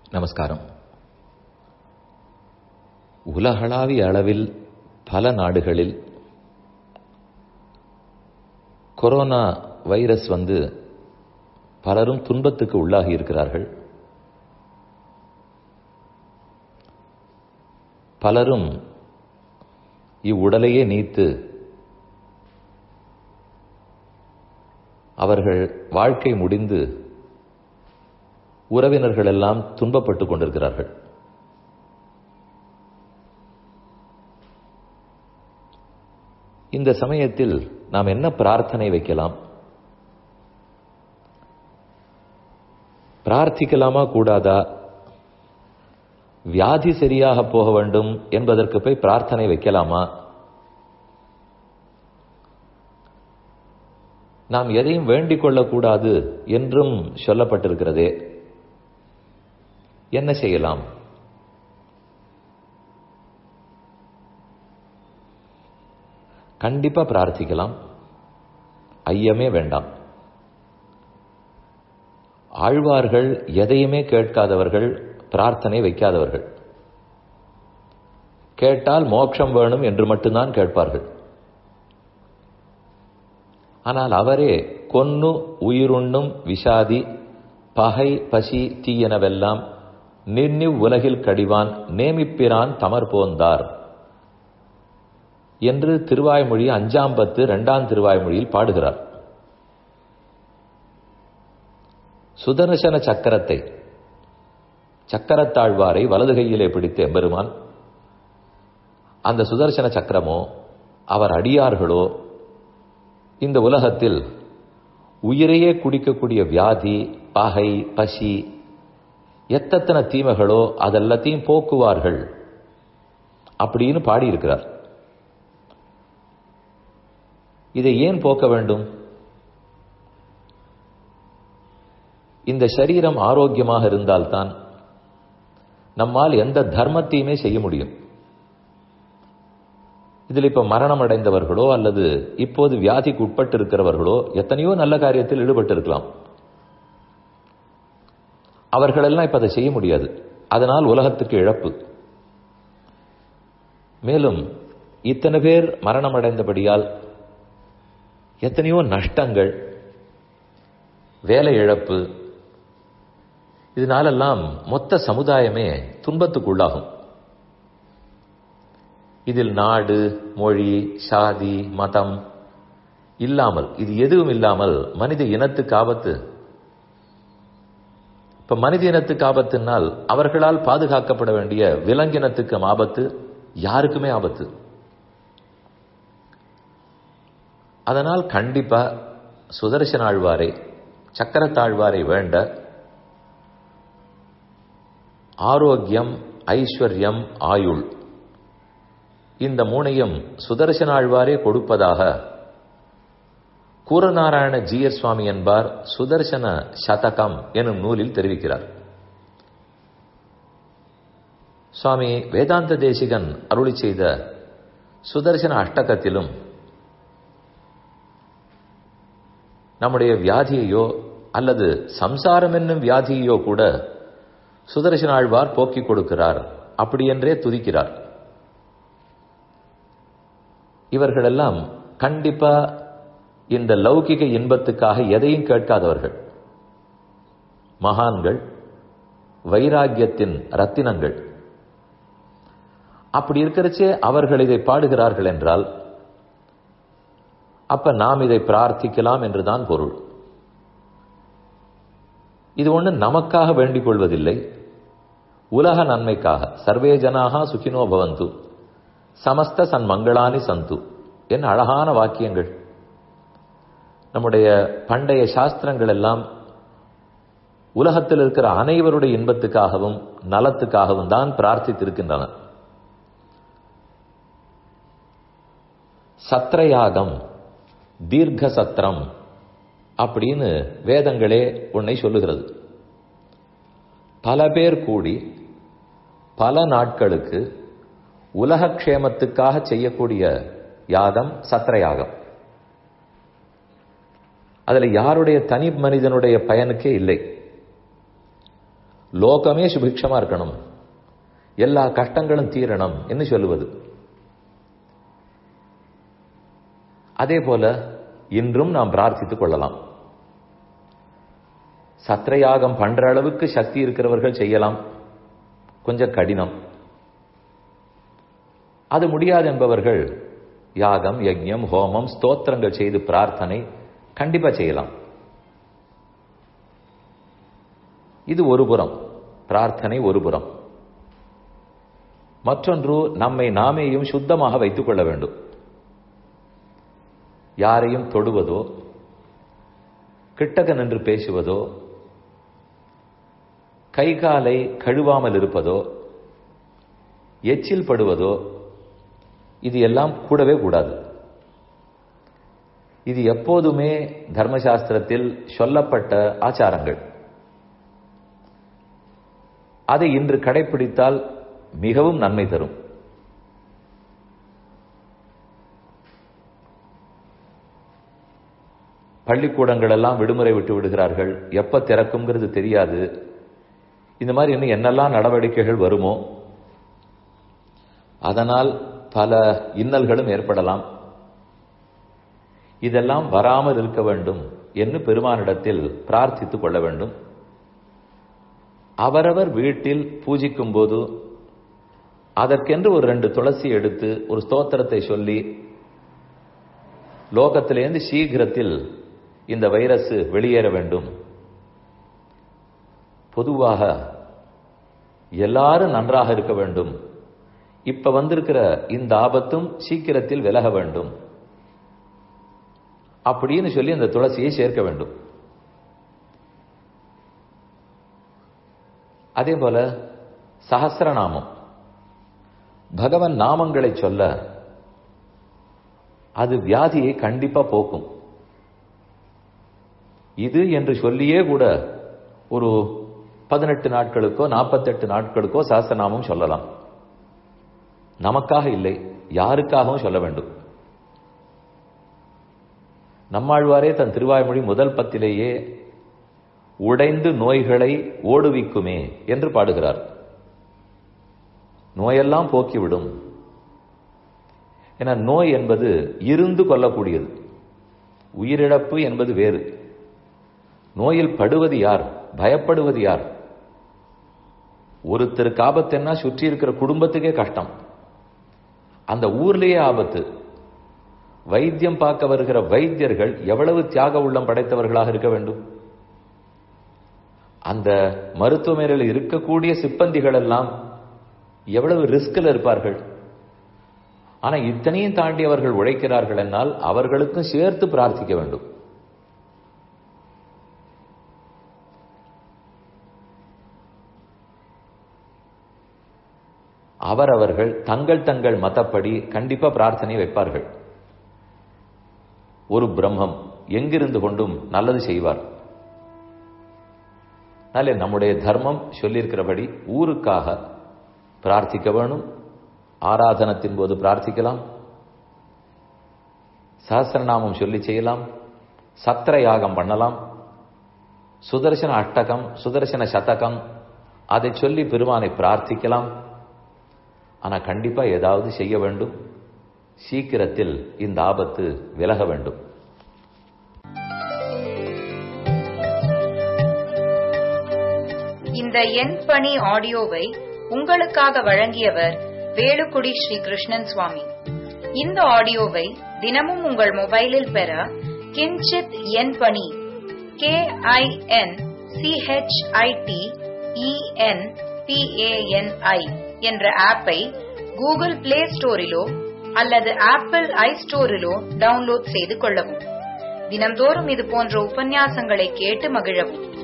நமஸ்காரம் உலகளாவிய அளவில் பல நாடுகளில் கொரோனா வைரஸ் வந்து பலரும் துன்பத்துக்கு உள்ளாகி இருக்கிறார்கள் பலரும் இவ்வுடலையே நீத்து அவர்கள் வாழ்க்கை முடிந்து உறவினர்கள் எல்லாம் துன்பப்பட்டுக் கொண்டிருக்கிறார்கள் இந்த சமயத்தில் நாம் என்ன பிரார்த்தனை வைக்கலாம் பிரார்த்திக்கலாமா கூடாதா வியாதி சரியாக போக வேண்டும் என்பதற்கு போய் பிரார்த்தனை வைக்கலாமா நாம் எதையும் வேண்டிக் கொள்ளக்கூடாது என்றும் சொல்லப்பட்டிருக்கிறதே என்ன செய்யலாம் கண்டிப்பா பிரார்த்திக்கலாம் ஐயமே வேண்டாம் ஆழ்வார்கள் எதையுமே கேட்காதவர்கள் பிரார்த்தனை வைக்காதவர்கள் கேட்டால் மோட்சம் வேணும் என்று மட்டும்தான் கேட்பார்கள் ஆனால் அவரே கொன்னு உயிருண்ணும் விஷாதி பகை பசி தீயனவெல்லாம் நின்னிவ் உலகில் கடிவான் நேமிப்பிரான் தமர் போந்தார் என்று திருவாய்மொழி அஞ்சாம் பத்து இரண்டாம் திருவாய்மொழியில் பாடுகிறார் சுதர்சன சக்கரத்தை சக்கரத்தாழ்வாரை வலது கையிலே பிடித்த எம்பெருமான் அந்த சுதர்சன சக்கரமோ அவர் அடியார்களோ இந்த உலகத்தில் உயிரையே குடிக்கக்கூடிய வியாதி பகை பசி எத்தனை தீமைகளோ அதெல்லாத்தையும் போக்குவார்கள் அப்படின்னு பாடியிருக்கிறார் இதை ஏன் போக்க வேண்டும் இந்த சரீரம் ஆரோக்கியமாக இருந்தால்தான் நம்மால் எந்த தர்மத்தையுமே செய்ய முடியும் இதில் இப்ப மரணம் அடைந்தவர்களோ அல்லது இப்போது வியாதிக்கு உட்பட்டு இருக்கிறவர்களோ எத்தனையோ நல்ல காரியத்தில் ஈடுபட்டு இருக்கலாம் அவர்களெல்லாம் இப்ப அதை செய்ய முடியாது அதனால் உலகத்துக்கு இழப்பு மேலும் இத்தனை பேர் மரணம் அடைந்தபடியால் எத்தனையோ நஷ்டங்கள் வேலை இழப்பு இதனாலெல்லாம் மொத்த சமுதாயமே துன்பத்துக்குள்ளாகும் இதில் நாடு மொழி சாதி மதம் இல்லாமல் இது எதுவும் இல்லாமல் மனித இனத்துக்கு ஆபத்து இப்ப மனித இனத்துக்கு ஆபத்துனால் அவர்களால் பாதுகாக்கப்பட வேண்டிய விலங்கினத்துக்கு ஆபத்து யாருக்குமே ஆபத்து அதனால் கண்டிப்பா சுதர்சன ஆழ்வாரை சக்கரத்தாழ்வாரை வேண்ட ஆரோக்கியம் ஐஸ்வர்யம் ஆயுள் இந்த மூணையும் சுதர்சன ஆழ்வாரே கொடுப்பதாக கூரநாராயண ஜீயர் சுவாமி என்பார் சுதர்சன சதகம் எனும் நூலில் தெரிவிக்கிறார் சுவாமி வேதாந்த தேசிகன் அருளி செய்த சுதர்சன அஷ்டகத்திலும் நம்முடைய வியாதியையோ அல்லது சம்சாரம் என்னும் வியாதியையோ கூட சுதர்சன ஆழ்வார் போக்கிக் கொடுக்கிறார் அப்படி என்றே துதிக்கிறார் இவர்களெல்லாம் கண்டிப்பா இந்த லௌகிக இன்பத்துக்காக எதையும் கேட்காதவர்கள் மகான்கள் வைராக்கியத்தின் ரத்தினங்கள் அப்படி இருக்கிறச்சே அவர்கள் இதை பாடுகிறார்கள் என்றால் அப்ப நாம் இதை பிரார்த்திக்கலாம் என்றுதான் பொருள் இது ஒன்று நமக்காக வேண்டிக் கொள்வதில்லை உலக நன்மைக்காக சர்வே ஜனாகா சுகினோ பவந்து சமஸ்த சன் மங்களானி சந்து என்ன அழகான வாக்கியங்கள் நம்முடைய பண்டைய சாஸ்திரங்கள் எல்லாம் உலகத்தில் இருக்கிற அனைவருடைய இன்பத்துக்காகவும் நலத்துக்காகவும் தான் பிரார்த்தித்திருக்கின்றன சத்திரயாகம் தீர்க்க சத்திரம் அப்படின்னு வேதங்களே உன்னை சொல்லுகிறது பல பேர் கூடி பல நாட்களுக்கு உலக க்ஷேமத்துக்காக செய்யக்கூடிய யாகம் சத்திரயாகம் அதுல யாருடைய தனி மனிதனுடைய பயனுக்கே இல்லை லோகமே சுபிக்ஷமா இருக்கணும் எல்லா கஷ்டங்களும் தீரணும் என்று சொல்லுவது அதே போல இன்றும் நாம் பிரார்த்தித்துக் கொள்ளலாம் சத்திரயாகம் பண்ற அளவுக்கு சக்தி இருக்கிறவர்கள் செய்யலாம் கொஞ்சம் கடினம் அது முடியாது என்பவர்கள் யாகம் யஜ்யம் ஹோமம் ஸ்தோத்திரங்கள் செய்து பிரார்த்தனை கண்டிப்பா செய்யலாம் இது ஒரு புறம் பிரார்த்தனை ஒரு புறம் மற்றொன்று நம்மை நாமேயும் சுத்தமாக வைத்துக் கொள்ள வேண்டும் யாரையும் தொடுவதோ கிட்டக நின்று பேசுவதோ கை காலை கழுவாமல் இருப்பதோ எச்சில் படுவதோ இது எல்லாம் கூடவே கூடாது இது எப்போதுமே தர்மசாஸ்திரத்தில் சொல்லப்பட்ட ஆச்சாரங்கள் அதை இன்று கடைபிடித்தால் மிகவும் நன்மை தரும் பள்ளிக்கூடங்கள் எல்லாம் விடுமுறை விட்டு விடுகிறார்கள் எப்ப திறக்குங்கிறது தெரியாது இந்த மாதிரி இன்னும் என்னெல்லாம் நடவடிக்கைகள் வருமோ அதனால் பல இன்னல்களும் ஏற்படலாம் இதெல்லாம் வராமல் இருக்க வேண்டும் என்று பெருமானிடத்தில் பிரார்த்தித்துக் கொள்ள வேண்டும் அவரவர் வீட்டில் பூஜிக்கும் போது அதற்கென்று ஒரு ரெண்டு துளசி எடுத்து ஒரு ஸ்தோத்திரத்தை சொல்லி லோகத்திலேருந்து சீக்கிரத்தில் இந்த வைரஸ் வெளியேற வேண்டும் பொதுவாக எல்லாரும் நன்றாக இருக்க வேண்டும் இப்ப வந்திருக்கிற இந்த ஆபத்தும் சீக்கிரத்தில் விலக வேண்டும் அப்படின்னு சொல்லி அந்த துளசியை சேர்க்க வேண்டும் அதே போல சஹசிரநாமம் பகவன் நாமங்களை சொல்ல அது வியாதியை கண்டிப்பா போக்கும் இது என்று சொல்லியே கூட ஒரு பதினெட்டு நாட்களுக்கோ நாற்பத்தெட்டு நாட்களுக்கோ சஹசிரநாமம் சொல்லலாம் நமக்காக இல்லை யாருக்காகவும் சொல்ல வேண்டும் நம்மாழ்வாரே தன் திருவாய்மொழி முதல் பத்திலேயே உடைந்து நோய்களை ஓடுவிக்குமே என்று பாடுகிறார் நோயெல்லாம் போக்கிவிடும் என நோய் என்பது இருந்து கொள்ளக்கூடியது உயிரிழப்பு என்பது வேறு நோயில் படுவது யார் பயப்படுவது யார் ஒருத்தருக்கு ஆபத்துன்னா சுற்றி இருக்கிற குடும்பத்துக்கே கஷ்டம் அந்த ஊர்லேயே ஆபத்து வைத்தியம் பார்க்க வருகிற வைத்தியர்கள் எவ்வளவு தியாக உள்ளம் படைத்தவர்களாக இருக்க வேண்டும் அந்த மருத்துவமனையில் இருக்கக்கூடிய சிப்பந்திகள் எல்லாம் எவ்வளவு ரிஸ்கில் இருப்பார்கள் ஆனா இத்தனையும் தாண்டி அவர்கள் உழைக்கிறார்கள் என்னால் அவர்களுக்கும் சேர்த்து பிரார்த்திக்க வேண்டும் அவரவர்கள் தங்கள் தங்கள் மதப்படி கண்டிப்பா பிரார்த்தனை வைப்பார்கள் ஒரு பிரம்மம் எங்கிருந்து கொண்டும் நல்லது செய்வார் அதனால நம்முடைய தர்மம் சொல்லியிருக்கிறபடி ஊருக்காக பிரார்த்திக்க வேணும் ஆராதனத்தின் போது பிரார்த்திக்கலாம் சஹசிரநாமம் சொல்லி செய்யலாம் சத்திர யாகம் பண்ணலாம் சுதர்சன அட்டகம் சுதர்சன சதகம் அதை சொல்லி பெருமானை பிரார்த்திக்கலாம் ஆனா கண்டிப்பா ஏதாவது செய்ய வேண்டும் சீக்கிரத்தில் இந்த ஆபத்து விலக வேண்டும் இந்த எண் பணி ஆடியோவை உங்களுக்காக வழங்கியவர் வேலுக்குடி ஸ்ரீ கிருஷ்ணன் சுவாமி இந்த ஆடியோவை தினமும் உங்கள் மொபைலில் பெற கிஞ்சித் எண் பணி கே ஐ என் சிஹெச்ஐடி இஎன் பிஏஎன்ஐ என்ற ஆப்பை கூகுள் பிளே ஸ்டோரிலோ அல்லது ஆப்பிள் ஐ ஸ்டோரிலோ டவுன்லோட் செய்து கொள்ளவும் தினம்தோறும் இது போன்ற உபன்யாசங்களை கேட்டு மகிழவும்